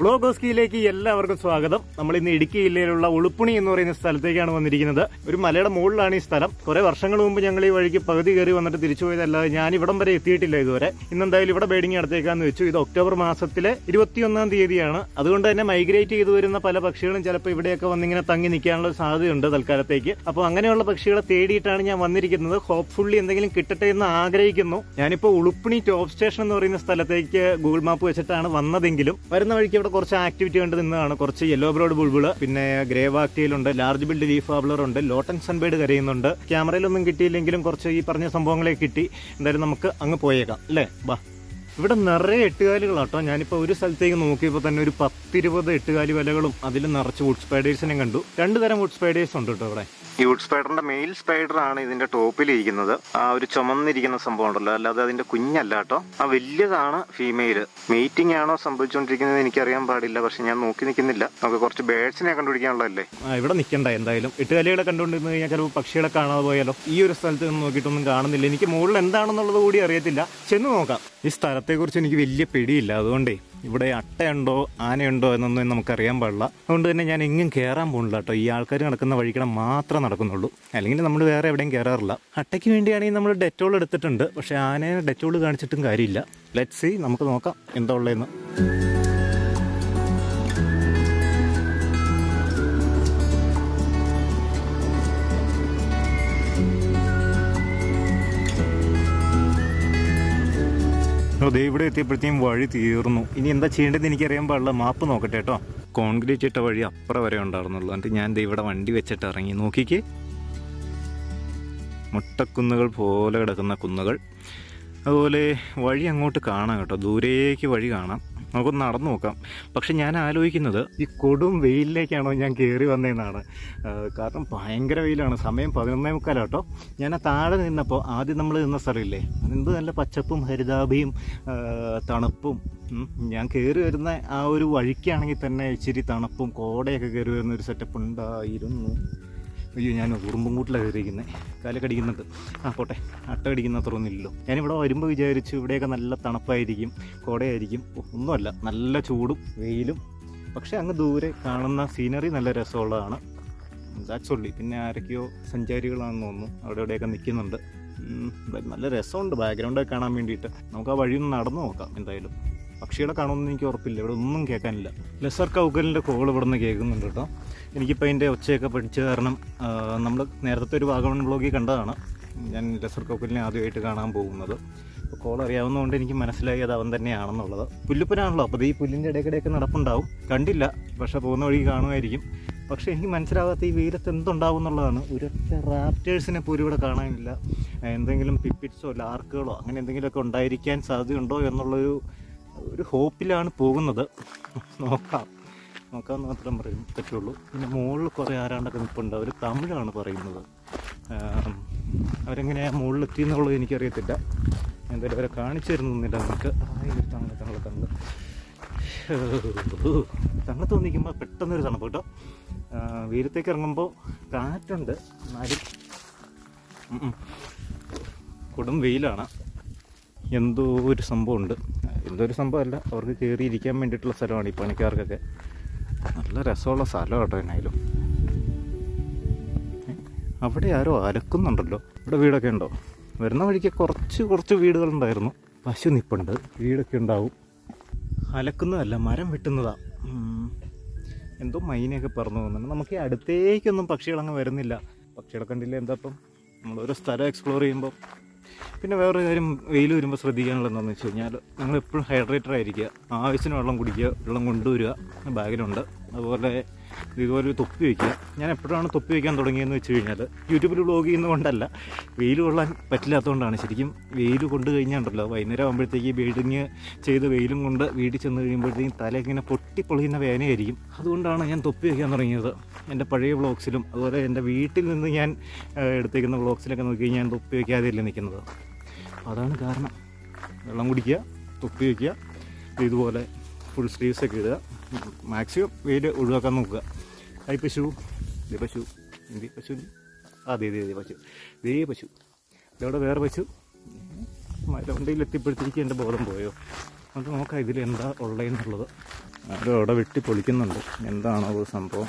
വ്ളോഗോസ്കിയിലേക്ക് എല്ലാവർക്കും സ്വാഗതം നമ്മൾ ഇന്ന് ഇടുക്കി ജില്ലയിലുള്ള ഉളുപ്പുണി എന്ന് പറയുന്ന സ്ഥലത്തേക്കാണ് വന്നിരിക്കുന്നത് ഒരു മലയുടെ മുകളിലാണ് ഈ സ്ഥലം കുറെ വർഷങ്ങൾ മുമ്പ് ഞങ്ങൾ ഈ വഴിക്ക് പകുതി കയറി വന്നിട്ട് തിരിച്ചു പോയതല്ലാതെ ഞാൻ ഇവിടം വരെ എത്തിയിട്ടില്ല ഇതുവരെ ഇന്നെന്തായാലും ഇവിടെ ബേഡിങ് അടുത്തേക്കാന്ന് വെച്ചു ഇത് ഒക്ടോബർ മാസത്തിലെ ഇരുപത്തിയൊന്നാം തീയതിയാണ് അതുകൊണ്ട് തന്നെ മൈഗ്രേറ്റ് ചെയ്തു വരുന്ന പല പക്ഷികളും ചിലപ്പോൾ ഇവിടെയൊക്കെ വന്നിങ്ങനെ തങ്ങി നിൽക്കാനുള്ള സാധ്യതയുണ്ട് തൽക്കാലത്തേക്ക് അപ്പോൾ അങ്ങനെയുള്ള പക്ഷികളെ തേടിയിട്ടാണ് ഞാൻ വന്നിരിക്കുന്നത് ഹോപ്പ്ഫുള്ളി എന്തെങ്കിലും കിട്ടട്ടെ എന്ന് ആഗ്രഹിക്കുന്നു ഞാനിപ്പോൾ ഉളുപ്പണി ടോപ്പ് സ്റ്റേഷൻ എന്ന് പറയുന്ന സ്ഥലത്തേക്ക് ഗൂഗിൾ മാപ്പ് വെച്ചിട്ടാണ് വന്നതെങ്കിലും വരുന്ന വഴിക്ക് ഇവിടെ കുറച്ച് ആക്ടിവിറ്റി കണ്ട് നിന്നതാണ് കുറച്ച് യെല്ലോ ബ്രോഡ് ബുൾബിള് പിന്നെ ഗ്രേ വാക്ടിയിലുണ്ട് ലാർജ് ബിൽഡ് ലീഫ് ഫാബ്ലർ ഉണ്ട് ലോട്ടൻ സൺബേഡ് കരയുന്നുണ്ട് ക്യാമറയിലൊന്നും കിട്ടിയില്ലെങ്കിലും കുറച്ച് ഈ പറഞ്ഞ സംഭവങ്ങളെ കിട്ടി എന്തായാലും നമുക്ക് അങ്ങ് പോയേക്കാം അല്ലേ ബാ ഇവിടെ നിറയെ എട്ടുകാലികളാട്ടോ ഞാനിപ്പോൾ ഒരു സ്ഥലത്തേക്ക് നോക്കിയപ്പോൾ തന്നെ ഒരു പത്തിരുപത് എട്ടുകാലി വലകളും അതിൽ നിറച്ച് വുഡ് സ്പൈഡേഴ്സിനെ കണ്ടു രണ്ട് തരം വുഡ് സ്പൈഡേഴ്സ് ഉണ്ട് കേട്ടോ ഇവിടെ ഈ വുഡ് സ്പൈഡറിന്റെ മെയിൽ സ്പൈഡർ ആണ് ഇതിന്റെ ടോപ്പിൽ ഇരിക്കുന്നത് ആ ഒരു ചുമന്നിരിക്കുന്ന സംഭവം ഉണ്ടല്ലോ അല്ലാതെ അതിന്റെ കുഞ്ഞല്ല കേട്ടോ ആ വലിയതാണ് ഫീമെയിൽ മീറ്റിംഗ് ആണോ സംഭവിച്ചുകൊണ്ടിരിക്കുന്നത് എനിക്കറിയാൻ പാടില്ല പക്ഷെ ഞാൻ നോക്കി നിൽക്കുന്നില്ല നമുക്ക് കുറച്ച് ബേഡ്സിനെ കണ്ടുപിടിക്കാനുള്ളതല്ലേ ഇവിടെ നിൽക്കണ്ട എന്തായാലും എട്ടുകാലികളെ കണ്ടുകൊണ്ടിരുന്ന് കഴിഞ്ഞാൽ ചിലപ്പോൾ പക്ഷികളെ കാണാതെ പോയാലോ ഈ ഒരു സ്ഥലത്ത് നിന്ന് നോക്കിയിട്ടൊന്നും കാണുന്നില്ല എനിക്ക് മുകളിൽ എന്താണെന്നുള്ളത് കൂടി അറിയത്തില്ല ചെന്ന് നോക്കാം ഈ സ്ഥലത്തെക്കുറിച്ച് എനിക്ക് വലിയ പിടിയില്ല അതുകൊണ്ടേ ഇവിടെ അട്ടയുണ്ടോ ആനയുണ്ടോ എന്നൊന്നും നമുക്കറിയാൻ പാടില്ല അതുകൊണ്ട് തന്നെ ഞാൻ എങ്ങും കയറാൻ പോകുന്നില്ല കേട്ടോ ഈ ആൾക്കാർ നടക്കുന്ന വഴിക്കടെ മാത്രമേ നടക്കുന്നുള്ളൂ അല്ലെങ്കിൽ നമ്മൾ വേറെ എവിടെയും കയറാറില്ല അട്ടയ്ക്ക് വേണ്ടിയാണെങ്കിൽ നമ്മൾ ഡെറ്റോൾ എടുത്തിട്ടുണ്ട് പക്ഷേ ആനയെ ഡെറ്റോൾ കാണിച്ചിട്ടും കാര്യമില്ല ലെറ്റ് സി നമുക്ക് നോക്കാം എന്താ ഉള്ളതെന്ന് അതെ ഇവിടെ എത്തിയപ്പോഴത്തേക്കും വഴി തീർന്നു ഇനി എന്താ ചെയ്യേണ്ടതെന്ന് എനിക്കറിയാൻ പാടില്ല മാപ്പ് നോക്കട്ടെ കേട്ടോ കോൺക്രീറ്റ് ഇട്ട വഴി അപ്പുറം വരെ ഉണ്ടായിരുന്നുള്ളൂ എന്നിട്ട് ഞാൻ ദേ ഇവിടെ വണ്ടി വെച്ചിട്ട് ഇറങ്ങി നോക്കിക്കേ മുട്ടക്കുന്നുകൾ പോലെ കിടക്കുന്ന കുന്നുകൾ അതുപോലെ വഴി അങ്ങോട്ട് കാണാം കേട്ടോ ദൂരേക്ക് വഴി കാണാം നമുക്കൊന്ന് നടന്നു നോക്കാം പക്ഷെ ഞാൻ ആലോചിക്കുന്നത് ഈ കൊടും വെയിലിലേക്കാണോ ഞാൻ കയറി വന്നതെന്നാണ് ആ, കാരണം ഭയങ്കര വെയിലാണ് സമയം പതിനൊന്നേ മുക്കാലാട്ടോ ഞാൻ ആ താഴെ നിന്നപ്പോൾ ആദ്യം നമ്മൾ നിന്ന സ്ഥലമില്ലേ എന്ത് നല്ല പച്ചപ്പും ഹരിതാഭയും ആ, തണുപ്പും ഉം. ഞാൻ കയറി വരുന്ന ആ ഒരു വഴിക്കാണെങ്കിൽ തന്നെ ഇച്ചിരി തണുപ്പും കോടയൊക്കെ കയറി വരുന്ന ഒരു സെറ്റപ്പ് ഉണ്ടായിരുന്നു അയ്യോ ഞാൻ ഉറുമ്പും കൂട്ടിലാണ് കയറിയിരിക്കുന്നത് കാലക്കടിക്കുന്നുണ്ട് ആ പോട്ടെ അട്ട കടിക്കുന്ന അത്ര ഒന്നുമില്ലല്ലോ ഞാനിവിടെ വരുമ്പോൾ വിചാരിച്ചു ഇവിടെയൊക്കെ നല്ല തണുപ്പായിരിക്കും കോടയായിരിക്കും ഓ, ഒന്നുമല്ല നല്ല ചൂടും വെയിലും പക്ഷേ അങ്ങ് ദൂരെ കാണുന്ന സീനറി നല്ല രസമുള്ളതാണ് ദാറ്റ്സ് ഉള്ളി പിന്നെ ആരൊക്കെയോ സഞ്ചാരികളാണെന്ന് തോന്നുന്നു അവിടെ ഇവിടെയൊക്കെ നിൽക്കുന്നുണ്ട് ഉം, ബ- നല്ല രസമുണ്ട് ബാക്ക്ഗ്രൗണ്ടൊക്കെ കാണാൻ വേണ്ടിയിട്ട് നമുക്ക് ആ വഴി ഒന്ന് നടന്നു നോക്കാം എന്തായാലും പക്ഷികളെ കാണുമെന്ന് എനിക്ക് ഉറപ്പില്ല ഇവിടെ ഒന്നും കേൾക്കാനില്ല ലെസർ കൗക്കലിൻ്റെ കോൾ ഇവിടെ നിന്ന് കേൾക്കുന്നുണ്ട് കേട്ടോ എനിക്കിപ്പോൾ അതിൻ്റെ ഒച്ചയൊക്കെ പഠിച്ച കാരണം നമ്മൾ നേരത്തെ ഒരു വാഗമൺ ബ്ലോഗിൽ കണ്ടതാണ് ഞാൻ ലെസർ കൗക്കലിനെ ആദ്യമായിട്ട് കാണാൻ പോകുന്നത് അപ്പോൾ കോൾ അറിയാവുന്നതുകൊണ്ട് എനിക്ക് മനസ്സിലായി അത് അവൻ തന്നെയാണെന്നുള്ളത് പുല്ലുപ്പനാണല്ലോ അപ്പോൾ ഈ പുല്ലിൻ്റെ ഇടയ്ക്കിടെയൊക്കെ നടപ്പുണ്ടാവും കണ്ടില്ല പക്ഷേ പോകുന്ന വഴി കാണുമായിരിക്കും പക്ഷേ എനിക്ക് മനസ്സിലാവാത്ത ഈ വെയിലത്ത് എന്തുണ്ടാവും എന്നുള്ളതാണ് ഒരൊറ്റ റാപ്റ്റേഴ്സിനെ പോലും ഇവിടെ കാണാനില്ല എന്തെങ്കിലും പിപ്പിറ്റ്സോ ലാർക്കുകളോ അങ്ങനെ എന്തെങ്കിലുമൊക്കെ ഉണ്ടായിരിക്കാൻ സാധ്യതയുണ്ടോ എന്നുള്ളൊരു ഒരു ഹോപ്പിലാണ് പോകുന്നത് നോക്കാം നോക്കാൻ മാത്രം പറയും പറ്റുള്ളൂ പിന്നെ മുകളിൽ കുറേ ആരാണ്ടൊക്കെ നിൽപ്പുണ്ട് അവർ തമിഴാണ് പറയുന്നത് ആം, അവരെങ്ങനെയാണ് മുകളിലെത്തി എന്നുള്ളത് എനിക്കറിയത്തില്ല എന്തായാലും അവരെ കാണിച്ചു തരുന്നില്ല നമുക്ക് തങ്ങളെ തങ്ങളെ തങ്ങളെ തണുത്ത് തോന്നിക്കുമ്പോൾ പെട്ടെന്നൊരു തണുപ്പ് കേട്ടോ ആ, വെയിലത്തേക്ക് ഇറങ്ങുമ്പോൾ കാറ്റുണ്ട് എന്നാലും ഉം ഉം. കൊടും വെയിലാണ് എന്തോ ഒരു സംഭവമുണ്ട് എന്തോ ഒരു സംഭവമല്ല അവർക്ക് കയറിയിരിക്കാൻ വേണ്ടിയിട്ടുള്ള സ്ഥലമാണ് ഈ പണിക്കാർക്കൊക്കെ നല്ല രസമുള്ള സ്ഥലം കേട്ടോ എന്നായാലും ഏ, അവിടെ ആരോ അലക്കുന്നുണ്ടല്ലോ ഇവിടെ വീടൊക്കെ ഉണ്ടോ വരുന്ന വഴിക്ക് കുറച്ച് കുറച്ച് വീടുകളുണ്ടായിരുന്നു പശു നിപ്പുണ്ട് വീടൊക്കെ ഉണ്ടാവും അലക്കുന്നതല്ല മരം വെട്ടുന്നതാ ഉം. എന്തോ മൈനയൊക്കെ പറന്നു പോകുന്നുണ്ട് നമുക്ക് ഈ അടുത്തേക്കൊന്നും പക്ഷികളങ്ങ് വരുന്നില്ല പക്ഷികളെ കണ്ടില്ല എന്താ ഇപ്പം നമ്മൾ ഓരോ സ്ഥലം എക്സ്പ്ലോർ ചെയ്യുമ്പോൾ പിന്നെ വേറൊരു കാര്യം വെയിൽ വരുമ്പോൾ ശ്രദ്ധിക്കാനുള്ളത് എന്താണെന്ന് വെച്ച് കഴിഞ്ഞാൽ നിങ്ങൾ എപ്പോഴും ഹൈഡ്രേറ്റർ ആയിരിക്കുക ആവശ്യത്തിന് വെള്ളം കുടിക്കുക വെള്ളം കൊണ്ടുവരിക ബാഗിലുണ്ട് അതുപോലെ ഇതുപോലെ ഒരു തൊപ്പി വയ്ക്കുക ഞാൻ എപ്പോഴാണ് തൊപ്പി വയ്ക്കാൻ തുടങ്ങിയെന്ന് വെച്ച് കഴിഞ്ഞാൽ യൂട്യൂബിൽ വ്ളോഗ് ചെയ്യുന്നതുകൊണ്ടല്ല വെയിൽ കൊള്ളാൻ പറ്റില്ലാത്തതുകൊണ്ടാണ് ശരിക്കും വെയിൽ കൊണ്ട് കഴിഞ്ഞാണ്ടല്ലോ വൈകുന്നേരം ആകുമ്പോഴത്തേക്ക് ബിൽഡിങ് ചെയ്ത് വെയിലും കൊണ്ട് വീട്ടിൽ ചെന്ന് കഴിയുമ്പോഴത്തേക്കും തല ഇങ്ങനെ പൊട്ടിപ്പൊളിയുന്ന വേനയായിരിക്കും അതുകൊണ്ടാണ് ഞാൻ തൊപ്പി വയ്ക്കാൻ തുടങ്ങിയത് എൻ്റെ പഴയ വ്ളോഗ്സിലും അതുപോലെ എൻ്റെ വീട്ടിൽ നിന്ന് ഞാൻ ആ, എടുത്തേക്കുന്ന വ്ളോഗ്സിലൊക്കെ നോക്കി ഞാൻ തൊപ്പി വയ്ക്കാതെയല്ലേ നിൽക്കുന്നത് അതാണ് കാരണം വെള്ളം കുടിക്കുക തൊപ്പി വയ്ക്കുക ഇതുപോലെ ഫുൾ സ്ലീവ്സ് ഒക്കെ ഇടുക മാക്സിമം വെയിൽ ഒഴിവാക്കാൻ നോക്കുക ഹായ് പശു ദേ പശു എന്തി പശു എന്തി? ആ ദേ ദേ ദേ പശു ദേ പശു ഇതവിടെ വേറെ പശു മലവണ്ടിയിൽ എത്തിയപ്പോഴത്തേക്ക് എൻ്റെ ബോധം പോയോ അത് നോക്കാം ഇതിൽ എന്താ ഉള്ളതെന്നുള്ളത് ആരും അവിടെ വെട്ടി പൊളിക്കുന്നുണ്ട് എന്താണോ അത് സംഭവം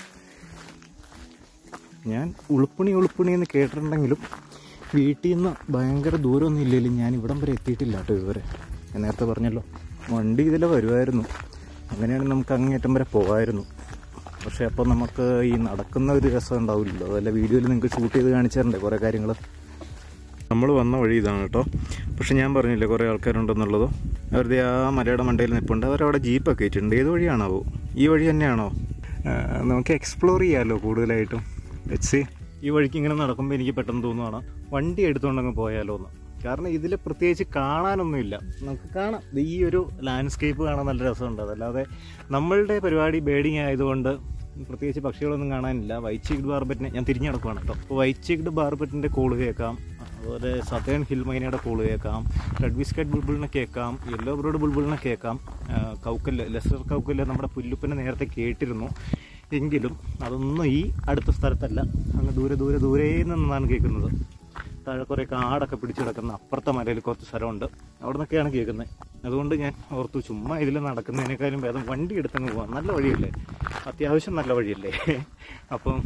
ഞാൻ ഉളുപ്പണി ഉളുപ്പണി എന്ന് കേട്ടിട്ടുണ്ടെങ്കിലും വീട്ടിൽ നിന്ന് ഭയങ്കര ദൂരമൊന്നും ഇല്ലെങ്കിലും ഞാൻ ഇവിടം വരെ എത്തിയിട്ടില്ല കേട്ടോ ഇതുവരെ ഞാൻ നേരത്തെ പറഞ്ഞല്ലോ വണ്ടി ഇതിലെ വരുമായിരുന്നു അങ്ങനെയാണെങ്കിൽ നമുക്ക് അങ്ങേറ്റം വരെ പോകാമായിരുന്നു പക്ഷേ അപ്പോൾ നമുക്ക് ഈ നടക്കുന്ന ഒരു രസം ഉണ്ടാവില്ലല്ലോ അതല്ല വീഡിയോയിൽ നിങ്ങൾക്ക് ഷൂട്ട് ചെയ്ത് കാണിച്ചു തരണ്ടേ കുറേ കാര്യങ്ങൾ നമ്മൾ വന്ന വഴി ഇതാണ് കേട്ടോ പക്ഷെ ഞാൻ പറഞ്ഞില്ലേ കുറേ ആൾക്കാരുണ്ടെന്നുള്ളത് അവരുടെ ആ മലയുടെ മണ്ടയിൽ നിൽപ്പുണ്ട് അവരവിടെ ജീപ്പൊക്കെ ഇട്ടിട്ടുണ്ട് ഏത് വഴിയാണാവോ ഈ വഴി തന്നെയാണോ ആ, നമുക്ക് എക്സ്പ്ലോർ ചെയ്യാമല്ലോ കൂടുതലായിട്ടും വെച്ച് ഈ വഴിക്ക് ഇങ്ങനെ നടക്കുമ്പോൾ എനിക്ക് പെട്ടെന്ന് തോന്നുവാണ് വണ്ടി എടുത്തുകൊണ്ടങ്ങ് പോയാലോ എന്ന് കാരണം ഇതിൽ പ്രത്യേകിച്ച് കാണാനൊന്നുമില്ല നമുക്ക് കാണാം ഇത് ഈ ഒരു ലാൻഡ്സ്കേപ്പ് കാണാൻ നല്ല രസമുണ്ട് അതല്ലാതെ നമ്മളുടെ പരിപാടി ബേഡിങ് ആയതുകൊണ്ട് പ്രത്യേകിച്ച് പക്ഷികളൊന്നും കാണാനില്ല വൈറ്റ് ചിക്ഡ് ബാർബറ്റിനെ ഞാൻ തിരിഞ്ഞു നടക്കുവാണ് കേട്ടോ അപ്പോൾ വൈറ്റ് ചിക്ഡ് ബാർബറ്റിൻ്റെ കോള് കേൾക്കാം അതുപോലെ സതേൺ ഹിൽ മൈനയുടെ കോള് കേൾക്കാം റെഡ് ബിസ്ക്കറ്റ് ബുൾബുളിനെ കേൾക്കാം യെല്ലോ ബ്രോഡ് ബുൾബുളിനെ കേൾക്കാം ആ, കൗക്കല്ല് ലെസ്റ്റർ കൗക്കല്ല് നമ്മുടെ പുല്ലുപ്പിനെ നേരത്തെ കേട്ടിരുന്നു എങ്കിലും അതൊന്നും ഈ അടുത്ത സ്ഥലത്തല്ല അങ്ങ് ദൂരെ ദൂരെ ദൂരെ നിന്നാണ് കേൾക്കുന്നത് താഴെ കുറേ കാടൊക്കെ പിടിച്ചു കിടക്കുന്ന അപ്പുറത്തെ മലയിൽ കുറച്ച് സ്ഥലമുണ്ട് അവിടെ നിന്നൊക്കെയാണ് കേൾക്കുന്നത് അതുകൊണ്ട് ഞാൻ ഓർത്തു ചുമ്മാ ഇതിൽ നടക്കുന്നതിനേക്കാളും ഭേദം വണ്ടി എടുത്തങ്ങ് പോകാം നല്ല വഴിയല്ലേ അത്യാവശ്യം നല്ല വഴിയല്ലേ അപ്പം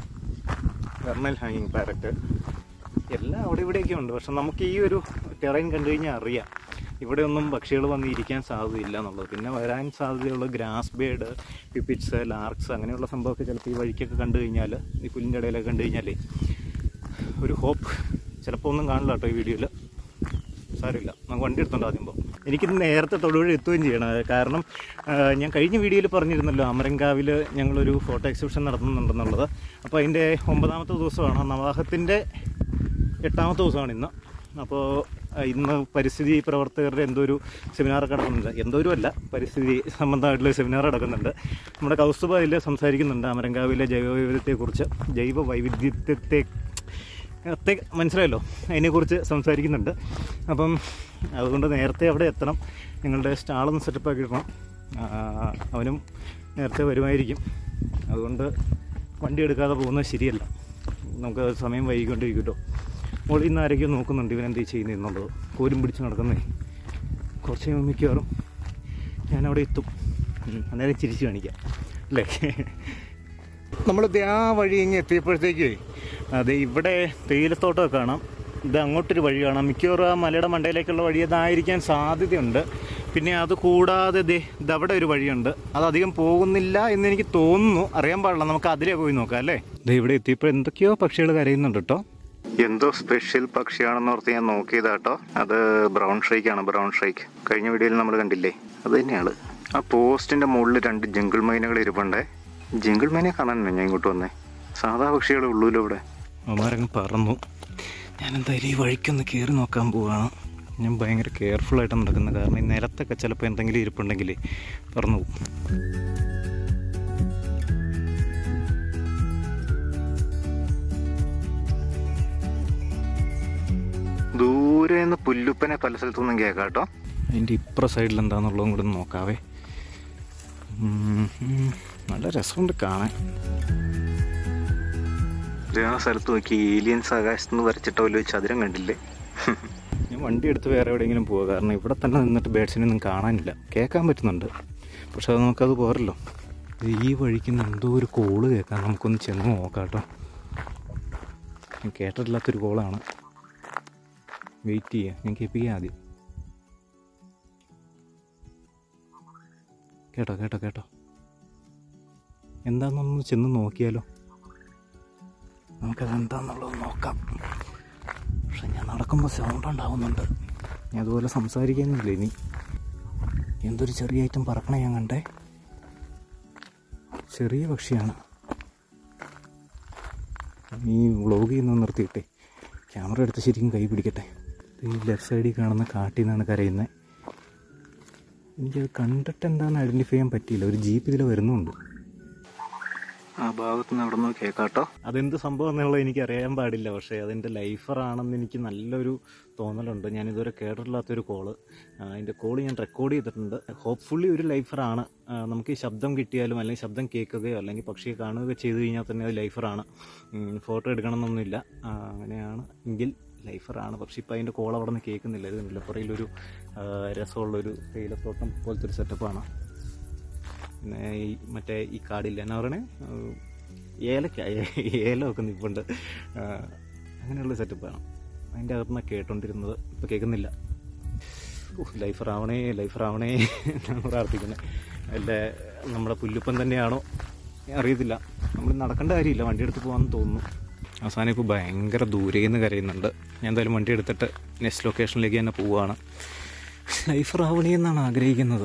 വെർണൽ ഹാങ്ങിങ് പാരറ്റ് എല്ലാം അവിടെ ഇവിടെയൊക്കെ ഉണ്ട് പക്ഷെ നമുക്ക് ഈ ഒരു ടെറൈൻ കണ്ടു കഴിഞ്ഞാൽ അറിയാം ഇവിടെ ഒന്നും പക്ഷികൾ വന്ന് ഇരിക്കാൻ സാധ്യതയില്ല എന്നുള്ളത് പിന്നെ വരാൻ സാധ്യതയുള്ള ഗ്രാസ് ബേഡ് പിപ്പിറ്റ്സ് ലാർക്സ് അങ്ങനെയുള്ള സംഭവമൊക്കെ ചിലപ്പോൾ ഈ വഴിക്കൊക്കെ കണ്ടു കഴിഞ്ഞാൽ ഈ പുല്ലിൻ്റെ ഇടയിലൊക്കെ കണ്ടു കഴിഞ്ഞാലേ ഒരു ഹോപ്പ് ചിലപ്പോൾ ഒന്നും കാണില്ല കേട്ടോ ഈ വീഡിയോയിൽ സാരമില്ല നമുക്ക് വണ്ടി എടുത്തോണ്ട് ആദ്യം പോകും എനിക്കിത് നേരത്തെ തൊടുപുഴ എത്തുകയും ചെയ്യണം കാരണം ആ, ഞാൻ കഴിഞ്ഞ വീഡിയോയിൽ പറഞ്ഞിരുന്നല്ലോ അമരങ്കാവിൽ ഞങ്ങളൊരു ഫോട്ടോ എക്സിബിഷൻ നടത്തുന്നുണ്ടെന്നുള്ളത് അപ്പോൾ അതിൻ്റെ ഒമ്പതാമത്തെ ദിവസമാണ് നവാഹത്തിൻ്റെ എട്ടാമത്തെ ദിവസമാണ് ഇന്ന് അപ്പോൾ ആ, ഇന്ന് പരിസ്ഥിതി പ്രവർത്തകരുടെ എന്തോ ഒരു സെമിനാർ നടക്കുന്നുണ്ട് എന്തോ ഒരു അല്ല പരിസ്ഥിതി സംബന്ധമായിട്ടുള്ള സെമിനാർ നടക്കുന്നുണ്ട് നമ്മുടെ കൗസ്തുഭ അതിൽ സംസാരിക്കുന്നുണ്ട് അമരങ്കാവിലെ ജൈവവൈവിധ്യത്തെക്കുറിച്ച് ജൈവ വൈവിധ്യത്തെ ത്തെ മനസ്സിലായല്ലോ അതിനെക്കുറിച്ച് സംസാരിക്കുന്നുണ്ട് അപ്പം അതുകൊണ്ട് നേരത്തെ അവിടെ എത്തണം ഞങ്ങളുടെ സ്റ്റാളൊന്ന് സെറ്റപ്പ് ആക്കിയിടണം ആ, അവനും നേരത്തെ വരുമായിരിക്കും അതുകൊണ്ട് വണ്ടി എടുക്കാതെ പോകുന്നത് ശരിയല്ല നമുക്ക് സമയം വൈകിക്കൊണ്ടിരിക്കുമല്ലോ മോളിൽ നിന്ന് ആരൊക്കെയോ നോക്കുന്നുണ്ട് ഇവൻ എന്ത് ചെയ്യുന്നത് എന്നുള്ളത് കോരും പിടിച്ച് നടക്കുന്നേ കുറച്ച് കഴിയുമ്പോൾ മിക്കവാറും ഞാനവിടെ എത്തും ഉം, അന്നേരം ചിരിച്ച് കാണിക്കാം അല്ലേ നമ്മൾ ആ വഴി ഇങ്ങ് എത്തിയപ്പോഴത്തേക്ക് അതെ ഇവിടെ തേയിലത്തോട്ടമൊക്കെ കാണാം ഇത് അങ്ങോട്ടൊരു വഴി കാണാം മിക്കവാറും ആ മലയുടെ മണ്ടയിലേക്കുള്ള വഴി അതായിരിക്കാൻ സാധ്യതയുണ്ട് പിന്നെ അത് കൂടാതെ ദേ ഇതവിടെ ഒരു വഴിയുണ്ട് അത് അധികം പോകുന്നില്ല എന്ന് എനിക്ക് തോന്നുന്നു അറിയാൻ പാടില്ല നമുക്ക് അതിലേ പോയി നോക്കാം അല്ലേ ദേ ഇവിടെ എത്തിയപ്പോൾ എന്തൊക്കെയോ പക്ഷികൾ കരയുന്നുണ്ട് കേട്ടോ എന്തോ സ്പെഷ്യൽ പക്ഷിയാണെന്ന് ഓർത്ത് ഞാൻ നോക്കിയതാട്ടോ അത് ബ്രൗൺ ഷൈക്കാണ് ബ്രൗൺ ഷൈക്ക് കഴിഞ്ഞ വീഡിയോയിൽ നമ്മൾ കണ്ടില്ലേ അത് തന്നെയാണ് ആ പോസ്റ്റിന്റെ മുകളിൽ രണ്ട് ജംഗിൾ മൈനകൾ ഇരിപ്പുണ്ടേ ജംഗിൾ മൈനെ കാണാനാണ് ഞാൻ ഇങ്ങോട്ട് വന്നേ സാധാ പക്ഷികളെ ഉള്ളൂല്ലോ ഇവിടെ അവന്മാരങ്ങ് പറന്നു ഞാൻ എന്തായാലും ഈ വഴിക്കൊന്ന് കയറി നോക്കാൻ പോവാണ് ഞാൻ ഭയങ്കര കെയർഫുൾ ആയിട്ട് നടക്കുന്നത് കാരണം ഈ നിലത്തൊക്കെ ചിലപ്പോൾ എന്തെങ്കിലും ഇരിപ്പുണ്ടെങ്കിൽ പറന്നു പോകും ദൂരെ നിന്ന് പുല്ലുപ്പനെ പല സ്ഥലത്തുനിന്നും കേൾക്കാം കേട്ടോ അതിൻ്റെ ഇപ്പുറ സൈഡിൽ എന്താണെന്നുള്ളതും കൂടെ ഒന്ന് നോക്കാവേ ഉം, ഉം, നല്ല രസമുണ്ട് കാണാൻ ഇത് ആ സ്ഥലത്ത് നോക്കി ഏലിയൻസ് ആകാശത്ത് നിന്ന് വരച്ചിട്ട പോലെ ചതുരം കണ്ടില്ലേ ഞാൻ വണ്ടി എടുത്ത് വേറെ എവിടെയെങ്കിലും പോവുക കാരണം ഇവിടെ തന്നെ നിന്നിട്ട് ബേഡ്സിനെ ഒന്നും കാണാനില്ല കേൾക്കാൻ പറ്റുന്നുണ്ട് പക്ഷെ അത് നമുക്കത് പോരല്ലോ ഇത് ഈ വഴിക്ക് നിന്ന് എന്തോ ഒരു കോള് കേൾക്കാം നമുക്കൊന്ന് ചെന്ന് നോക്കാം കേട്ടോ ഞാൻ കേട്ടിട്ടില്ലാത്തൊരു കോളാണ് വെയിറ്റ് ചെയ്യുക ഞാൻ കേൾപ്പിക്കാം ആദ്യം കേട്ടോ കേട്ടോ കേട്ടോ എന്താണെന്നൊന്ന് ചെന്ന് നോക്കിയാലോ നമുക്കത് എന്താണെന്നുള്ളത് നോക്കാം പക്ഷെ ഞാൻ നടക്കുമ്പോൾ സൗണ്ട് ഉണ്ടാവുന്നുണ്ട് ഞാൻ അതുപോലെ സംസാരിക്കുന്നില്ല ഇനി എന്തൊരു ചെറിയ ഐറ്റം പറക്കണ ഞാൻ കണ്ടേ ചെറിയ പക്ഷിയാണ് ഈ വ്ളോഗ് ചെയ്യുന്നത് നിർത്തിയിട്ടെ ക്യാമറ എടുത്ത് ശരിക്കും കൈ പിടിക്കട്ടെ ഇത് ഈ ലെഫ്റ്റ് സൈഡിൽ കാണുന്ന കാട്ടിൽ നിന്നാണ് കരയുന്നത് എനിക്കത് കണ്ടിട്ട് എന്താണെന്ന് ഐഡൻറ്റിഫൈ ചെയ്യാൻ പറ്റിയില്ല ഒരു ജീപ്പ് ഇതിൽ വരുന്നുണ്ട് ആ ഭാഗത്ത് നിന്ന് അവിടെ നിന്ന് കേൾക്കാട്ടോ അതെന്ത് സംഭവം എന്നുള്ളത് എനിക്ക് അറിയാൻ പാടില്ല പക്ഷേ അതിൻ്റെ ലൈഫറാണെന്ന് എനിക്ക് നല്ലൊരു തോന്നലുണ്ട് ഞാൻ ഇതുവരെ കേട്ടിട്ടില്ലാത്തൊരു കോള് അതിൻ്റെ കോള് ഞാൻ റെക്കോർഡ് ചെയ്തിട്ടുണ്ട് ഹോപ്പ്ഫുള്ളി ഒരു ലൈഫറാണ് ആ, നമുക്ക് ഈ ശബ്ദം കിട്ടിയാലും അല്ലെങ്കിൽ ശബ്ദം കേൾക്കുകയോ അല്ലെങ്കിൽ പക്ഷിയെ കാണുകയോ ചെയ്തു കഴിഞ്ഞാൽ തന്നെ അത് ലൈഫറാണ് ഫോട്ടോ എടുക്കണം എന്നൊന്നുമില്ല ആ, അങ്ങനെയാണ് എങ്കിൽ ലൈഫറാണ് പക്ഷെ ഇപ്പം അതിൻ്റെ കോൾ അവിടെ നിന്ന് കേൾക്കുന്നില്ല ഇത് കണ്ടില്ല പുറയിലൊരു ആ, രസമുള്ളൊരു തേയിലത്തോട്ടം പോലത്തെ ഒരു സെറ്റപ്പാണ് പിന്നെ ഈ മറ്റേ ഈ കാടില്ല എന്നാ പറയണേ ആ, ഏലക്ക ഏ- ഏലമൊക്കെ നിൽപ്പുണ്ട് ആ, അങ്ങനെയുള്ള സെറ്റപ്പാണ് അതിൻ്റെ അകത്തുനിന്ന് കേട്ടോണ്ടിരുന്നത് ഇപ്പോൾ കേൾക്കുന്നില്ല ലൈഫ് ആവണേ ലൈഫ് ആവണേ എന്നാണ് പ്രാർത്ഥിക്കുന്നത് അല്ല നമ്മുടെ പുല്ലുപ്പം തന്നെയാണോ അറിയത്തില്ല നമ്മൾ നടക്കേണ്ട കാര്യമില്ല വണ്ടി എടുത്ത് പോകാമെന്ന് തോന്നുന്നു അവസാനം ഇപ്പോൾ ഭയങ്കര ദൂരെ നിന്ന് കരയുന്നുണ്ട് ഞാൻ എന്തായാലും വണ്ടി എടുത്തിട്ട് നെക്സ്റ്റ് ലൊക്കേഷനിലേക്ക് തന്നെ പോവുകയാണ് ലൈഫ് ആവണേ എന്നാണ് ആഗ്രഹിക്കുന്നത്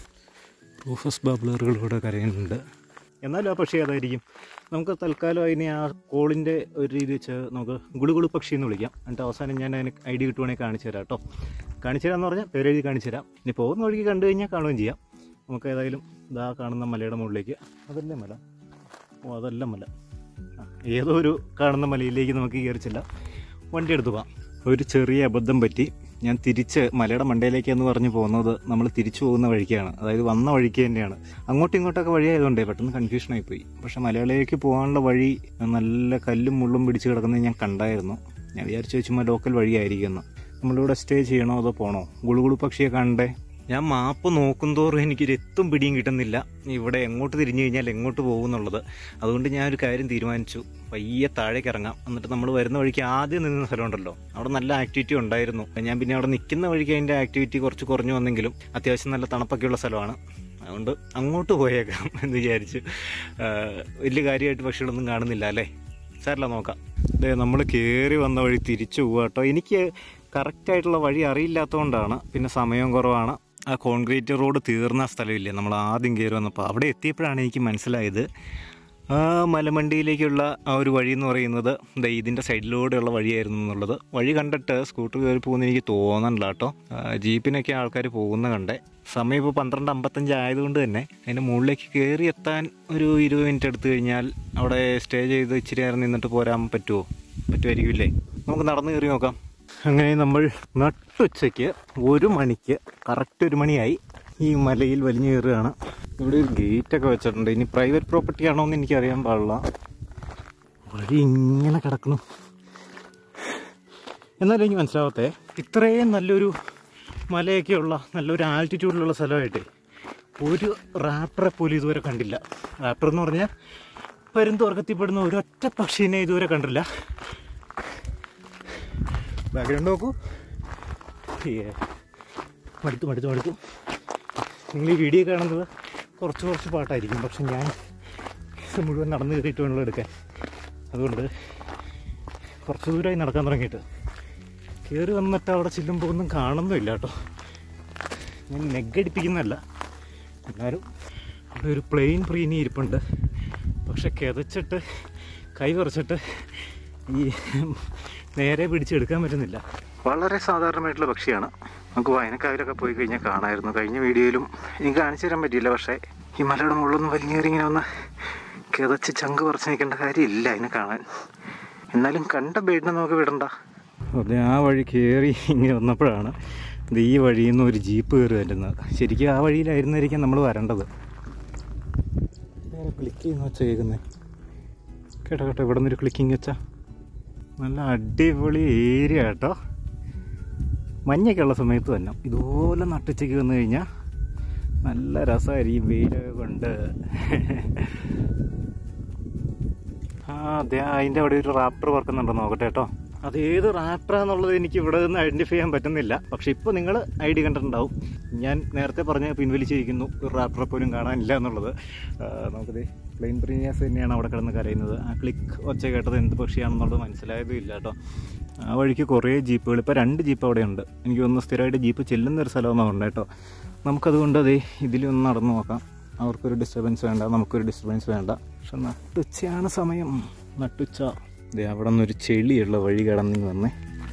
റൂഫസ് ബബ്ലറുകളിലൂടെ കരയുന്നുണ്ട് എന്നാലും ആ പക്ഷി അതായിരിക്കും നമുക്ക് തൽക്കാലം അതിനെ ആ കോളിൻ്റെ ഒരു രീതി വെച്ച് നമുക്ക് ഗുളുഗുളു പക്ഷി എന്ന് വിളിക്കാം എന്നിട്ട് അവസാനം ഞാൻ അതിന് ഐ ഡി കിട്ടുവാണെങ്കിൽ കാണിച്ചു തരാം കേട്ടോ കാണിച്ചു തരാമെന്ന് പറഞ്ഞാൽ പേരെഴുതി കാണിച്ചു തരാം ഇനി പോകുന്ന വഴിക്ക് കണ്ടു കഴിഞ്ഞാൽ കാണുകയും ചെയ്യാം നമുക്ക് ഏതായാലും ഇതാ കാണുന്ന മലയുടെ മുകളിലേക്ക് അതല്ലേ മല ഓ അതല്ല മല ആ, ഏതോ ഒരു കാണുന്ന മലയിലേക്ക് നമുക്ക് കയറിച്ചില്ല വണ്ടി എടുത്തു പോവാം ഒരു ചെറിയ അബദ്ധം പറ്റി ഞാൻ തിരിച്ച് മലയുടെ മണ്ടയിലേക്ക് എന്ന് പറഞ്ഞ് പോകുന്നത് നമ്മൾ തിരിച്ചു പോകുന്ന വഴിക്കാണ് അതായത് വന്ന വഴിക്ക് തന്നെയാണ് അങ്ങോട്ടും ഇങ്ങോട്ടൊക്കെ വഴിയായതുകൊണ്ടേ പെട്ടെന്ന് കൺഫ്യൂഷൻ ആയിപ്പോയി പക്ഷെ മലയാളിലേക്ക് പോകാനുള്ള വഴി നല്ല കല്ലും മുള്ളും പിടിച്ച് കിടക്കുന്നത് ഞാൻ കണ്ടായിരുന്നു ഞാൻ വിചാരിച്ചു ചുമ്മാ ലോക്കൽ വഴിയായിരിക്കുമെന്ന് നമ്മളിവിടെ സ്റ്റേ ചെയ്യണോ അതോ പോണോ ഗുളുഗുളു പക്ഷിയെ കണ്ടേ ഞാൻ മാപ്പ് നോക്കുന്തോറും എനിക്കൊരു എത്തും പിടിയും കിട്ടുന്നില്ല ഇവിടെ എങ്ങോട്ട് തിരിഞ്ഞു കഴിഞ്ഞാൽ എങ്ങോട്ട് പോകും എന്നുള്ളത് അതുകൊണ്ട് ഞാൻ ഒരു കാര്യം തീരുമാനിച്ചു പയ്യെ താഴേക്ക് ഇറങ്ങാം എന്നിട്ട് നമ്മൾ വരുന്ന വഴിക്ക് ആദ്യം നിന്ന സ്ഥലമുണ്ടല്ലോ അവിടെ നല്ല ആക്ടിവിറ്റി ഉണ്ടായിരുന്നു ഞാൻ പിന്നെ അവിടെ നിൽക്കുന്ന വഴിക്ക് അതിൻ്റെ ആക്ടിവിറ്റി കുറച്ച് കുറഞ്ഞു വന്നെങ്കിലും അത്യാവശ്യം നല്ല തണുപ്പൊക്കെയുള്ള സ്ഥലമാണ് അതുകൊണ്ട് അങ്ങോട്ട് പോയേക്കാം എന്ന് വിചാരിച്ചു ആ, വലിയ കാര്യമായിട്ട് പക്ഷികളൊന്നും കാണുന്നില്ല അല്ലേ സാരല്ല നോക്കാം അതെ നമ്മൾ കയറി വന്ന വഴി തിരിച്ചു പോവാ കേട്ടോ എനിക്ക് കറക്റ്റായിട്ടുള്ള വഴി അറിയില്ലാത്തതുകൊണ്ടാണ് പിന്നെ സമയം കുറവാണ് ആ കോൺക്രീറ്റ് റോഡ് തീർന്ന സ്ഥലമില്ലേ നമ്മൾ ആദ്യം കയറി വന്നപ്പോൾ അവിടെ എത്തിയപ്പോഴാണ് എനിക്ക് മനസ്സിലായത് ആ മലമണ്ടിയിലേക്കുള്ള ആ ഒരു വഴി എന്ന് പറയുന്നത് ദേ ഇതിൻ്റെ സൈഡിലൂടെയുള്ള വഴിയായിരുന്നു എന്നുള്ളത് വഴി കണ്ടിട്ട് സ്കൂട്ടർ കയറി പോകുന്ന എനിക്ക് തോന്നണില്ല കേട്ടോ ആ, ജീപ്പിനൊക്കെ ആൾക്കാർ പോകുന്ന കണ്ടേ സമയം ഇപ്പോൾ പന്ത്രണ്ട് അമ്പത്തഞ്ച് ആയതുകൊണ്ട് തന്നെ അതിൻ്റെ മുകളിലേക്ക് കയറി എത്താൻ ഒരു ഇരുപത് മിനിറ്റ് എടുത്തു കഴിഞ്ഞാൽ അവിടെ സ്റ്റേ ചെയ്ത് ഇച്ചിരി നേരം നിന്നിട്ട് പോരാൻ പറ്റുമോ പറ്റുമായിരിക്കില്ലേ നമുക്ക് നടന്ന് കയറി നോക്കാം അങ്ങനെ നമ്മൾ നട്ടുച്ചയ്ക്ക് ഒരു മണിക്ക് കറക്റ്റ് ഒരു മണിയായി ഈ മലയിൽ വലിഞ്ഞു കയറുകയാണ് ഇവിടെ ഒരു ഗേറ്റൊക്കെ വെച്ചിട്ടുണ്ട് ഇനി പ്രൈവറ്റ് പ്രോപ്പർട്ടി ആണോ എന്ന് എനിക്കറിയാൻ പാടില്ല വഴി ഇങ്ങനെ കിടക്കുന്നു എന്നാലും എനിക്ക് മനസ്സിലാവത്തെ ഇത്രയും നല്ലൊരു മലയൊക്കെയുള്ള നല്ലൊരു ആൾട്ടിറ്റ്യൂഡിലുള്ള സ്ഥലമായിട്ടേ ഒരു റാപ്റ്ററെ പോലും ഇതുവരെ കണ്ടില്ല റാപ്റ്റർ എന്ന് പറഞ്ഞാൽ പരുന്തുവർക്കത്തിൽപ്പെടുന്ന ഒരൊറ്റ പക്ഷീനെ ഇതുവരെ കണ്ടില്ല ബാക്ക്ഗ്രൗണ്ട് നോക്കൂ ഏ, മടുത്തു മടുത്തു മടുത്തു നിങ്ങൾ ഈ വീഡിയോ കാണുന്നത് കുറച്ച് കുറച്ച് പാട്ടായിരിക്കും പക്ഷെ ഞാൻ ഇത് മുഴുവൻ നടന്ന് കയറിയിട്ട് വേണമല്ലോ എടുക്കാൻ അതുകൊണ്ട് കുറച്ച് ദൂരമായി നടക്കാൻ തുടങ്ങിയിട്ട് കയറി വന്നിട്ട് അവിടെ ചെല്ലുമ്പോൾ ഒന്നും കാണുന്നില്ല കേട്ടോ ഞാൻ നെഗടിപ്പിക്കുന്നതല്ല എന്നാലും അവിടെ ഒരു പ്ലെയിൻ പ്രീനി ഇരിപ്പുണ്ട് പക്ഷെ കിതച്ചിട്ട് കൈ കുറച്ചിട്ട് ഈ നേരെ പിടിച്ചെടുക്കാൻ പറ്റുന്നില്ല വളരെ സാധാരണമായിട്ടുള്ള പക്ഷിയാണ് നമുക്ക് വയനക്കാവിലൊക്കെ പോയി കഴിഞ്ഞാൽ കാണാമായിരുന്നു കഴിഞ്ഞ വീഡിയോയിലും എനിക്ക് കാണിച്ചു തരാൻ പറ്റിയില്ല പക്ഷേ ഈ മലയുടെ മുകളിലൊന്ന് വലിഞ്ഞേറി ഇങ്ങനെ ഒന്ന് കിതച്ച് ചങ്ക് പറിച്ച് നിൽക്കേണ്ട കാര്യമില്ല അതിനെ കാണാൻ എന്നാലും കണ്ട ബേഡിനെ നമുക്ക് വിടണ്ട അതെ ആ വഴി കയറി ഇങ്ങനെ വന്നപ്പോഴാണ് ഇത് ഈ വഴിയിൽ നിന്ന് ഒരു ജീപ്പ് കയറി വരുന്നത് ശരിക്കും ആ വഴിയിലായിരുന്നായിരിക്കും നമ്മൾ വരേണ്ടത് വേറെ ക്ലിക്ക് ചെയ്യുന്ന വെച്ചാൽ കേൾക്കുന്നത് കേട്ടോ കേട്ടോ ഇവിടെ നിന്നൊരു ക്ലിക്കിങ് വെച്ചാ നല്ല അടിപൊളി ഏരിയ കേട്ടോ മഞ്ഞൊക്കെ ഉള്ള സമയത്ത് തന്നെ ഇതുപോലെ നട്ടുച്ചയ്ക്ക് വന്നു കഴിഞ്ഞാൽ നല്ല രസമായിരിക്കും വെയിലൊക്കെ കൊണ്ട് ആ അതെ അതിൻ്റെ അവിടെ ഒരു റാപ്റ്റർ പറക്കുന്നുണ്ടോ നോക്കട്ടെ കേട്ടോ അത് ഏത് റാപ്റ്റർ എന്നുള്ളത് എനിക്ക് ഇവിടെ നിന്ന് ഐഡന്റിഫൈ ചെയ്യാൻ പറ്റുന്നില്ല പക്ഷെ ഇപ്പോൾ നിങ്ങൾ ഐ ഡി കണ്ടിട്ടുണ്ടാവും ഞാൻ നേരത്തെ പറഞ്ഞ് പിൻവലിച്ചിരിക്കുന്നു ഒരു റാപ്റ്ററെ പോലും കാണാനില്ല എന്നുള്ളത് ആ, നമുക്കത് പ്ലെയിൻ പ്രീനിയാസ് തന്നെയാണ് അവിടെ കിടന്ന് കരയുന്നത് ആ ക്ലിക്ക് ഒച്ച കേട്ടത് എന്ത് പക്ഷിയാണെന്നുള്ളത് മനസ്സിലായതും ഇല്ല കേട്ടോ ആ വഴിക്ക് കുറേ ജീപ്പുകൾ ഇപ്പോൾ രണ്ട് ജീപ്പ് അവിടെ ഉണ്ട് എനിക്ക് തോന്നുന്നു സ്ഥിരമായിട്ട് ജീപ്പ് ചെല്ലുന്ന ഒരു സ്ഥലമൊന്നും ഉണ്ട് കേട്ടോ നമുക്കതുകൊണ്ട് അതേ ഇതിലൊന്ന് നടന്നു നോക്കാം അവർക്കൊരു ഡിസ്റ്റർബൻസ് വേണ്ട നമുക്കൊരു ഡിസ്റ്റർബൻസ് വേണ്ട പക്ഷെ നട്ടുച്ചയാണ് സമയം നട്ടുച്ച ദേ അവിടെ നിന്നൊരു ചെളിയുള്ള വഴി കടന്നിങ് വന്നേ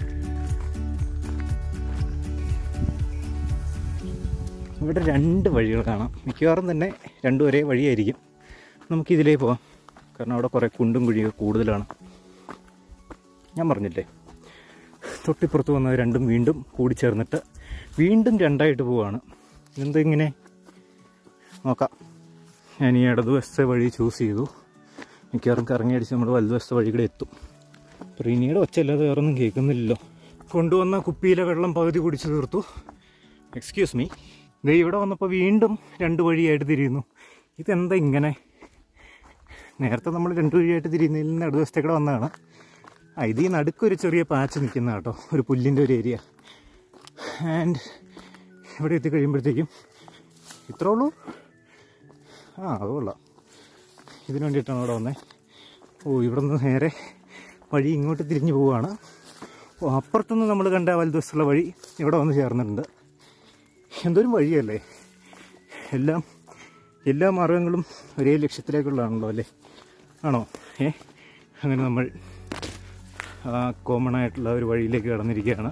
ഇവിടെ രണ്ട് വഴികൾ കാണാം മിക്കവാറും തന്നെ രണ്ടും ഒരേ വഴിയായിരിക്കും നമുക്കിതിലേ പോവാം കാരണം അവിടെ കുറേ കുണ്ടും കുഴിയൊക്കെ കൂടുതലാണ് ഞാൻ പറഞ്ഞില്ലേ തൊട്ടിപ്പുറത്ത് വന്നത് രണ്ടും വീണ്ടും കൂടിച്ചേർന്നിട്ട് വീണ്ടും രണ്ടായിട്ട് പോവാണ് എന്താ ഇങ്ങനെ നോക്കാം ഞാൻ ഈ ഇടതുവശത്തെ വഴി ചൂസ് ചെയ്തു മിക്കവാറും കറങ്ങി അടിച്ച് നമ്മൾ വലതുവശത്തെ വഴി കൂടെ എത്തും പ്രീനിയുടെ ഒച്ചല്ലാതെ വേറൊന്നും കേൾക്കുന്നില്ലല്ലോ കൊണ്ടുവന്ന കുപ്പിയിലെ വെള്ളം പകുതി കുടിച്ചു തീർത്തു എക്സ്ക്യൂസ് മീ ദേ ഇവിടെ വന്നപ്പോൾ വീണ്ടും രണ്ട് വഴിയായിട്ട് തിരിയുന്നു ഇതെന്താ ഇങ്ങനെ നേരത്തെ നമ്മൾ രണ്ട് വഴിയായിട്ട് തിരിയുന്നതിൽ നിന്ന് ഇടതുവശത്തേക്കൂടെ വന്നതാണ് ആ ഇത് ഈ നടുക്കൊരു ചെറിയ പാച്ച് നിൽക്കുന്ന കേട്ടോ ഒരു പുല്ലിൻ്റെ ഒരു ഏരിയ ആൻഡ് ഇവിടെ എത്തിക്കഴിയുമ്പോഴത്തേക്കും ഇത്രേ ഉള്ളൂ ആ അത് കൊള്ളാം ഇതിന് വേണ്ടിയിട്ടാണ് അവിടെ വന്നത് ഓ ഇവിടെ നിന്ന് നേരെ വഴി ഇങ്ങോട്ട് തിരിഞ്ഞു പോവുകയാണ് ഓ അപ്പുറത്തുനിന്ന് നമ്മൾ കണ്ട വലതുവശത്തുള്ള വഴി ഇവിടെ വന്ന് ചേർന്നിട്ടുണ്ട് എന്തൊരു വഴിയല്ലേ എല്ലാം എല്ലാ മാർഗങ്ങളും ഒരേ ലക്ഷ്യത്തിലേക്കുള്ളതാണല്ലോ അല്ലേ ആണോ ഏ അങ്ങനെ നമ്മൾ ആ കോമൺ ആയിട്ടുള്ള ഒരു വഴിയിലേക്ക് കടന്നിരിക്കുകയാണ്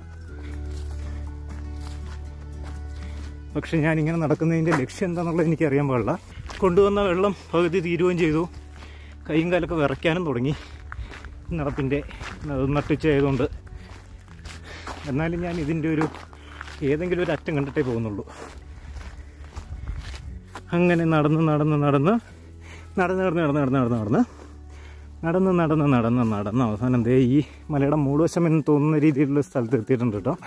പക്ഷെ ഞാനിങ്ങനെ നടക്കുന്നതിൻ്റെ ലക്ഷ്യം എന്താണെന്നുള്ളത് എനിക്കറിയാൻ പാടില്ല കൊണ്ടുവന്ന വെള്ളം പകുതി തീരുകയും ചെയ്തു കൈയും കാലൊക്കെ വിറയ്ക്കാനും തുടങ്ങി നടപ്പിൻ്റെ നട്ടുച്ചയായതുകൊണ്ട് എന്നാലും ഞാൻ ഇതിൻ്റെ ഒരു ഏതെങ്കിലും ഒരു അറ്റം കണ്ടിട്ടേ പോകുന്നുള്ളൂ അങ്ങനെ നടന്ന് നടന്ന് നടന്ന് നടന്ന് നടന്ന് നടന്ന് നടന്ന് നടന്ന് നടന്ന് നടന്ന് നടന്ന് നടന്ന് നടന്ന് അവസാനം ദേ ഈ മലയുടെ മൂടുവശം എന്ന് തോന്നുന്ന രീതിയിലുള്ള സ്ഥലത്ത് എത്തിയിട്ടുണ്ട് കേട്ടോ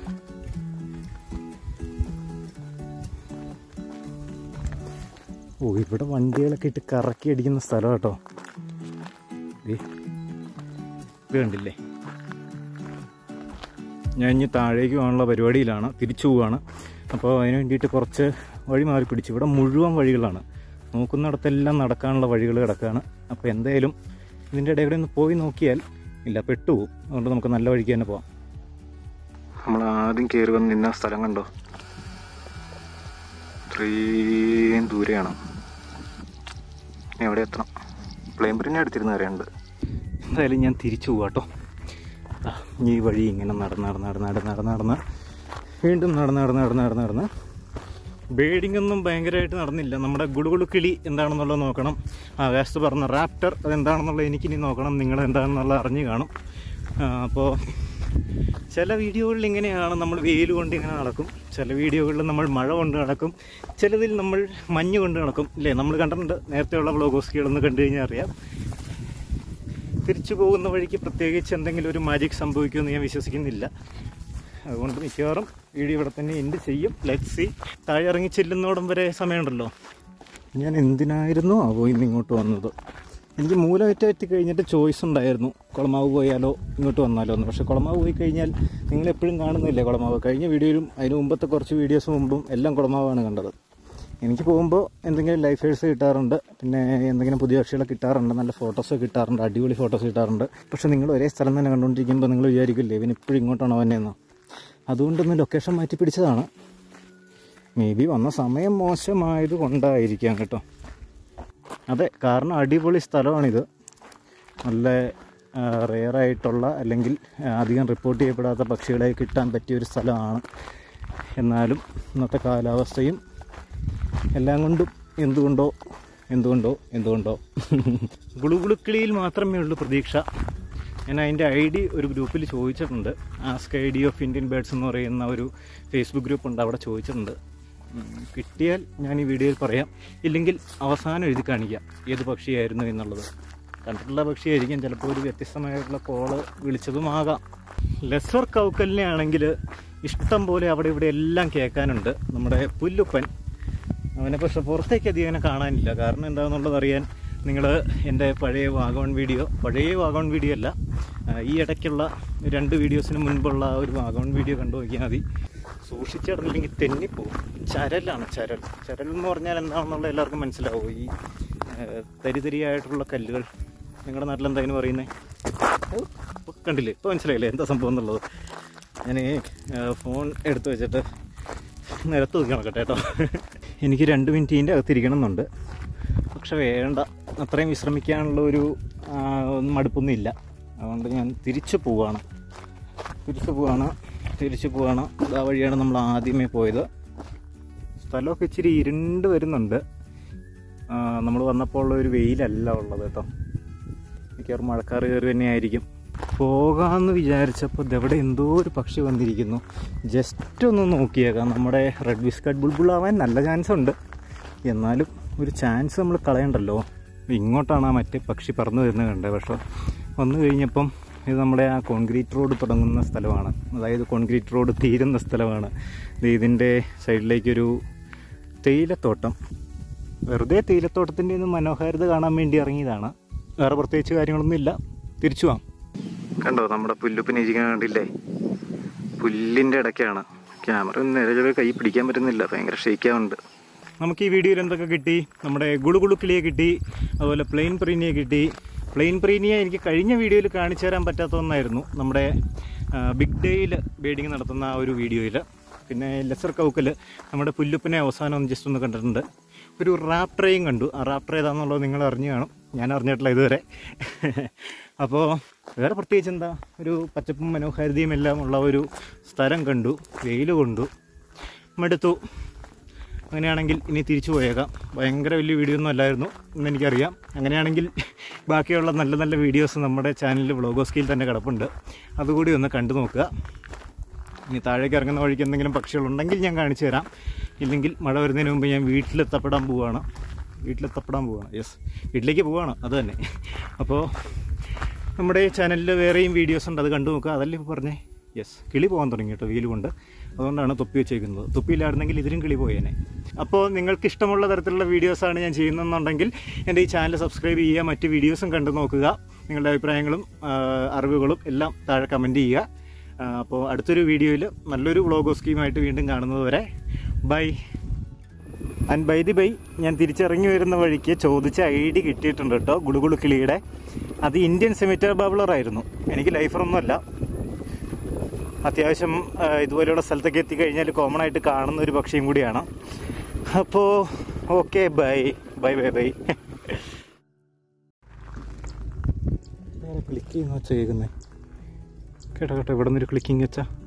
ഓ ഇവിടെ വണ്ടികളൊക്കെ ഇട്ട് കറക്കി അടിക്കുന്ന സ്ഥലം കേട്ടോ ദേ, ഇത് കണ്ടില്ലേ ഞാൻ ഇനി താഴേക്ക് പോകാനുള്ള പരിപാടിയിലാണ് തിരിച്ചു പോവാണ് അപ്പോൾ അതിന് വേണ്ടിയിട്ട് കുറച്ച് വഴി മാറി പിടിച്ചു ഇവിടെ മുഴുവൻ വഴികളാണ് നോക്കുന്നിടത്തെല്ലാം നടക്കാനുള്ള വഴികൾ കിടക്കുകയാണ് അപ്പോൾ എന്തായാലും ഇതിൻ്റെ ഇടയിൽ ഒന്ന് പോയി നോക്കിയാൽ ഇല്ല പെട്ടുപോകും അതുകൊണ്ട് നമുക്ക് നല്ല വഴിക്ക് തന്നെ പോവാം നമ്മൾ ആദ്യം കയറി വന്ന് നിന്ന സ്ഥലം കണ്ടോ ഇത്രയും ദൂരെയാണ് ഇനി എവിടെ എത്തണം പ്ലെയിൻ ബ്രിന്നെ അടുത്തിരുന്ന് കയറിയുണ്ട് എന്തായാലും ഞാൻ തിരിച്ചു പോവാട്ടോ ആ, ഈ വഴി ഇങ്ങനെ നടന്ന് നടന്ന് നടന്ന് നടന്ന് നടന്ന് നടന്ന് വീണ്ടും നടന്ന് നടന്ന് നടന്ന് നടന്ന് നടന്ന് ബേഡിംഗ് ഒന്നും ഭയങ്കരമായിട്ട് നടന്നില്ല നമ്മുടെ ഗുളുഗുളു കിളി എന്താണെന്നുള്ളത് നോക്കണം ആകാശത്ത് പറഞ്ഞ റാപ്റ്റർ അതെന്താണെന്നുള്ളത് എനിക്കിനി നോക്കണം നിങ്ങൾ എന്താണെന്നുള്ളത് അറിഞ്ഞു കാണും അപ്പോൾ ചില വീഡിയോകളിൽ ഇങ്ങനെയാണ് നമ്മൾ വെയിൽ കൊണ്ട് ഇങ്ങനെ നടക്കും ചില വീഡിയോകളിൽ നമ്മൾ മഴ കൊണ്ട് നടക്കും ചിലതിൽ നമ്മൾ മഞ്ഞ് കൊണ്ട് നടക്കും ഇല്ലേ നമ്മൾ കണ്ടിട്ടുണ്ട് നേരത്തെയുള്ള വ്ളോഗോസ്കികളൊന്ന് കണ്ടു കഴിഞ്ഞാൽ അറിയാം തിരിച്ചു പോകുന്ന വഴിക്ക് പ്രത്യേകിച്ച് എന്തെങ്കിലും ഒരു മാജിക് സംഭവിക്കുമെന്ന് ഞാൻ വിശ്വസിക്കുന്നില്ല അതുകൊണ്ട് മിക്കവാറും വീഡിയോ ഇവിടെ തന്നെ എൻഡ് ചെയ്യും ലെറ്റ് സി താഴെ ഇറങ്ങി ചെല്ലുന്നോടം വരെ സമയമുണ്ടല്ലോ ഞാൻ എന്തിനായിരുന്നു ആ പോയി ഇന്ന് ഇങ്ങോട്ട് വന്നത് എനിക്ക് മൂലമറ്റ എത്തി കഴിഞ്ഞിട്ട് ചോയ്സ് ഉണ്ടായിരുന്നു കുളമാവ് പോയാലോ ഇങ്ങോട്ട് വന്നാലോ എന്ന് പക്ഷേ കുളമാവ് പോയി കഴിഞ്ഞാൽ നിങ്ങൾ എപ്പോഴും കാണുന്നില്ലേ കുളമാവ് കഴിഞ്ഞ വീഡിയോയിലും അതിന് മുമ്പത്തെ കുറച്ച് വീഡിയോസ് മുമ്പും എല്ലാം കുളമാവാണ് കണ്ടത് എനിക്ക് പോകുമ്പോൾ എന്തെങ്കിലും ലൈഫേഴ്സ് കിട്ടാറുണ്ട് പിന്നെ എന്തെങ്കിലും പുതിയ പക്ഷികളെ കിട്ടാറുണ്ട് നല്ല ഫോട്ടോസ് കിട്ടാറുണ്ട് അടിപൊളി ഫോട്ടോസ് കിട്ടാറുണ്ട് പക്ഷെ നിങ്ങൾ ഒരേ സ്ഥലം തന്നെ കണ്ടുകൊണ്ടിരിക്കുമ്പോൾ നിങ്ങൾ വിചാരിക്കില്ലേ ഇവൻ ഇപ്പോഴും ഇങ്ങോട്ടാണോ വന്നതെന്ന് അതുകൊണ്ടൊന്ന് ലൊക്കേഷൻ മാറ്റി പിടിച്ചതാണ് മേ ബി വന്ന സമയം മോശമായത് കൊണ്ടായിരിക്കാം കേട്ടോ അതെ കാരണം അടിപൊളി സ്ഥലമാണിത് നല്ല റെയറായിട്ടുള്ള അല്ലെങ്കിൽ ആ, അധികം റിപ്പോർട്ട് ചെയ്യപ്പെടാത്ത പക്ഷികളെ കിട്ടാൻ പറ്റിയ ഒരു സ്ഥലമാണ് എന്നാലും ഇന്നത്തെ കാലാവസ്ഥയും എല്ലാം കൊണ്ടും എന്തുകൊണ്ടോ എന്തുകൊണ്ടോ എന്തുകൊണ്ടോ ഗുളുഗുളുക്കിളിയിൽ മാത്രമേ ഉള്ളൂ പ്രതീക്ഷ ഞാൻ അതിൻ്റെ ഐ ഡി ഒരു ഗ്രൂപ്പിൽ ചോദിച്ചിട്ടുണ്ട് ask I D of Indian birds എന്ന് പറയുന്ന ഒരു ഫേസ്ബുക്ക് ഗ്രൂപ്പ് ഉണ്ട് അവിടെ ചോദിച്ചിട്ടുണ്ട് ഉം, കിട്ടിയാൽ ഞാൻ ഈ വീഡിയോയിൽ പറയാം ഇല്ലെങ്കിൽ അവസാനം എഴുതി കാണിക്കാം ഏത് പക്ഷിയായിരുന്നു എന്നുള്ളത് കണ്ടിട്ടുള്ള പക്ഷിയായിരിക്കും ചിലപ്പോൾ ഒരു വ്യത്യസ്തമായിട്ടുള്ള കോള് വിളിച്ചതുമാകാം ലെസർ കൗക്കലിനെ ആണെങ്കിൽ ഇഷ്ടം പോലെ അവിടെ ഇവിടെ എല്ലാം കേൾക്കാനുണ്ട് നമ്മുടെ പുല്ലുപ്പൻ അവനെ പക്ഷെ പുറത്തേക്ക് അധികം അങ്ങനെ കാണാനില്ല കാരണം എന്താണെന്നുള്ളത് അറിയാൻ നിങ്ങൾ എൻ്റെ പഴയ വാഗോൺ വീഡിയോ പഴയ വാഗോൺ വീഡിയോ അല്ല ആ, ഈ ഇടയ്ക്കുള്ള രണ്ട് വീഡിയോസിന് മുൻപുള്ള ആ ഒരു വാഗോൺ വീഡിയോ കണ്ടു നോക്കിയാൽ മതി സൂക്ഷിച്ചിടന്നില്ലെങ്കിൽ തെന്നിപ്പോവും ചരലാണ് ചരൽ ചരൽ എന്ന് പറഞ്ഞാൽ എന്താണെന്നുള്ള എല്ലാവർക്കും മനസ്സിലാവും ഈ ആ, തരിതരിയായിട്ടുള്ള കല്ലുകൾ നിങ്ങളുടെ നാട്ടിൽ എന്തായാലും പറയുന്നത് കണ്ടില്ലേ ഇപ്പോൾ മനസ്സിലായില്ലേ എന്താ സംഭവം എന്നുള്ളത് ഞാൻ ഫോൺ എടുത്തു വെച്ചിട്ട് നിരത്ത് നോക്കി നോക്കട്ടെ കേട്ടോ എനിക്ക് രണ്ട് മിനിറ്റിൻ്റെ അകത്തിരിക്കണം എന്നുണ്ട് പക്ഷെ വേണ്ട അത്രയും വിശ്രമിക്കാനുള്ള ഒരു ആ, ഒന്നും മടുപ്പൊന്നും ഇല്ല അതുകൊണ്ട് ഞാൻ തിരിച്ചു പോവാണ് തിരിച്ചു പോവാണ് തിരിച്ചു പോവാണ് ആ വഴിയാണ് നമ്മൾ ആദ്യമേ പോയത് സ്ഥലമൊക്കെ ഇച്ചിരി ഇരുണ്ട് വരുന്നുണ്ട് നമ്മൾ വന്നപ്പോൾ ഉള്ള ഒരു വെയിലല്ല ഉള്ളത് കേട്ടോ മിക്കവാറും മഴക്കാറ് കയറി തന്നെയായിരിക്കും പോകാമെന്ന് വിചാരിച്ചപ്പോൾ ഇതെവിടെ എന്തോ ഒരു പക്ഷി വന്നിരിക്കുന്നു ജസ്റ്റ് ഒന്ന് നോക്കിയേക്കാം നമ്മുടെ റെഡ് ബിസ്ക്കറ്റ് ബുൾബുളാവാൻ നല്ല ചാൻസ് ഉണ്ട് എന്നാലും ഒരു ചാൻസ് നമ്മൾ കളയണ്ടല്ലോ ഇങ്ങോട്ടാണ് ആ മറ്റേ പക്ഷി പറന്നു വരുന്നത് കണ്ടത് പക്ഷേ വന്നു കഴിഞ്ഞപ്പം ഇത് നമ്മുടെ ആ കോൺക്രീറ്റ് റോഡ് തുടങ്ങുന്ന സ്ഥലമാണ് അതായത് കോൺക്രീറ്റ് റോഡ് തീരുന്ന സ്ഥലമാണ് ദേ ഇതിൻ്റെ സൈഡിലേക്കൊരു തേയിലത്തോട്ടം വെറുതെ തേയിലത്തോട്ടത്തിൻ്റെ ഒന്ന് മനോഹാരിത കാണാൻ വേണ്ടി ഇറങ്ങിയതാണ് വേറെ പ്രത്യേകിച്ച് കാര്യങ്ങളൊന്നും ഇല്ല തിരിച്ചു പോവാം കണ്ടോ നമ്മുടെ പുല്ലുപ്പിന് ഇരിക്കാൻ കണ്ടില്ലേ പുല്ലിൻ്റെ ഇടയ്ക്കാണ് ക്യാമറ ഒന്നും നിലവിൽ കൈ പിടിക്കാൻ പറ്റുന്നില്ല ഭയങ്കര ഷെയ്ക്കാവുന്നുണ്ട് നമുക്ക് ഈ വീഡിയോയിൽ എന്തൊക്കെ കിട്ടി നമ്മുടെ ഗുളുഗുളു കിളിയെ കിട്ടി അതുപോലെ പ്ലെയിൻ പ്രീനിയെ കിട്ടി പ്ലെയിൻ പ്രീനിയെ എനിക്ക് കഴിഞ്ഞ വീഡിയോയിൽ കാണിച്ചു തരാൻ പറ്റാത്ത ഒന്നായിരുന്നു നമ്മുടെ ബിഗ് ഡേയിൽ ബീഡിങ് നടത്തുന്ന ആ ഒരു വീഡിയോയിൽ പിന്നെ ലെസർ കൗക്കൽ നമ്മുടെ പുല്ലുപ്പിനെ അവസാനം ഒന്ന് ജസ്റ്റ് ഒന്ന് കണ്ടിട്ടുണ്ട് ഒരു റാപ്ട്രയും കണ്ടു ആ റാപ്ട്ര ഏതാണെന്നുള്ളത് നിങ്ങൾ അറിഞ്ഞു കാണും ഞാൻ അറിഞ്ഞിട്ടില്ല ഇതുവരെ അപ്പോൾ വേറെ പ്രത്യേകിച്ച് എന്താ ഒരു പച്ചപ്പും മനോഹാരിതയും എല്ലാം ഉള്ള ഒരു സ്ഥലം കണ്ടു വെയിൽ കൊണ്ടു മടുത്തു അങ്ങനെയാണെങ്കിൽ ഇനി തിരിച്ചു പോയേക്കാം ഭയങ്കര വലിയ വീഡിയോ ഒന്നും അല്ലായിരുന്നു എന്ന് എനിക്കറിയാം അങ്ങനെയാണെങ്കിൽ ബാക്കിയുള്ള നല്ല നല്ല വീഡിയോസ് നമ്മുടെ ചാനലിൽ വ്ളോഗോസ്കിയിൽ തന്നെ കിടപ്പുണ്ട് അതുകൂടി ഒന്ന് കണ്ടു നോക്കുക ഇനി താഴേക്ക് ഇറങ്ങുന്ന വഴിക്ക് എന്തെങ്കിലും പക്ഷികളുണ്ടെങ്കിൽ ഞാൻ കാണിച്ചു തരാം ഇല്ലെങ്കിൽ മഴ വരുന്നതിന് മുമ്പ് ഞാൻ വീട്ടിലെത്തപ്പെടാൻ പോവുകയാണ് വീട്ടിലെത്തപ്പെടാൻ പോവുകയാണ് യെസ് വീട്ടിലേക്ക് പോവുകയാണ് അത് തന്നെ അപ്പോൾ നമ്മുടെ ചാനലിൽ വേറെയും വീഡിയോസ് ഉണ്ട് അത് കണ്ടു നോക്കുക അതല്ലേ ഇപ്പോൾ പറഞ്ഞേ യെസ് കിളി പോകാൻ തുടങ്ങി കേട്ടോ വെയിൽ കൊണ്ട് അതുകൊണ്ടാണ് തൊപ്പി വെച്ചേക്കുന്നത് തൊപ്പിയിലായിരുന്നെങ്കിൽ ഇതിലും കിളി പോയേനെ അപ്പോൾ നിങ്ങൾക്ക് ഇഷ്ടമുള്ള തരത്തിലുള്ള വീഡിയോസാണ് ഞാൻ ചെയ്യുന്നതെന്നുണ്ടെങ്കിൽ എൻ്റെ ഈ ചാനൽ സബ്സ്ക്രൈബ് ചെയ്യുക മറ്റ് വീഡിയോസും കണ്ടു നോക്കുക നിങ്ങളുടെ അഭിപ്രായങ്ങളും ആ, അറിവുകളും എല്ലാം താഴെ കമൻറ്റ് ചെയ്യുക ആ, അപ്പോൾ അടുത്തൊരു വീഡിയോയിൽ നല്ലൊരു വ്ളോഗോ സ്കീമായിട്ട് വീണ്ടും കാണുന്നത് വരെ bye and bye by the by തിരിച്ചിറങ്ങി വരുന്ന വഴിക്ക് ചോദിച്ച ഐ ഡി കിട്ടിയിട്ടുണ്ട് കേട്ടോ ഗുളുഗുളു കിളിയുടെ അത് ഇന്ത്യൻ സെമിറ്റർ ബബ്ലർ ആയിരുന്നു എനിക്ക് ലൈഫറൊന്നുമല്ല അത്യാവശ്യം ആ, ഇതുപോലെയുള്ള സ്ഥലത്തൊക്കെ എത്തിക്കഴിഞ്ഞാൽ കോമൺ ആയിട്ട് കാണുന്ന ഒരു പക്ഷിയും കൂടിയാണ് അപ്പോൾ okay bye bye bye bye click ചെയ്യുന്ന വെച്ചാൽ കേൾക്കുന്നത് കേട്ടോ കേട്ടോ ഇവിടെ നിന്നൊരു ക്ലിക്കിങ് വെച്ചാൽ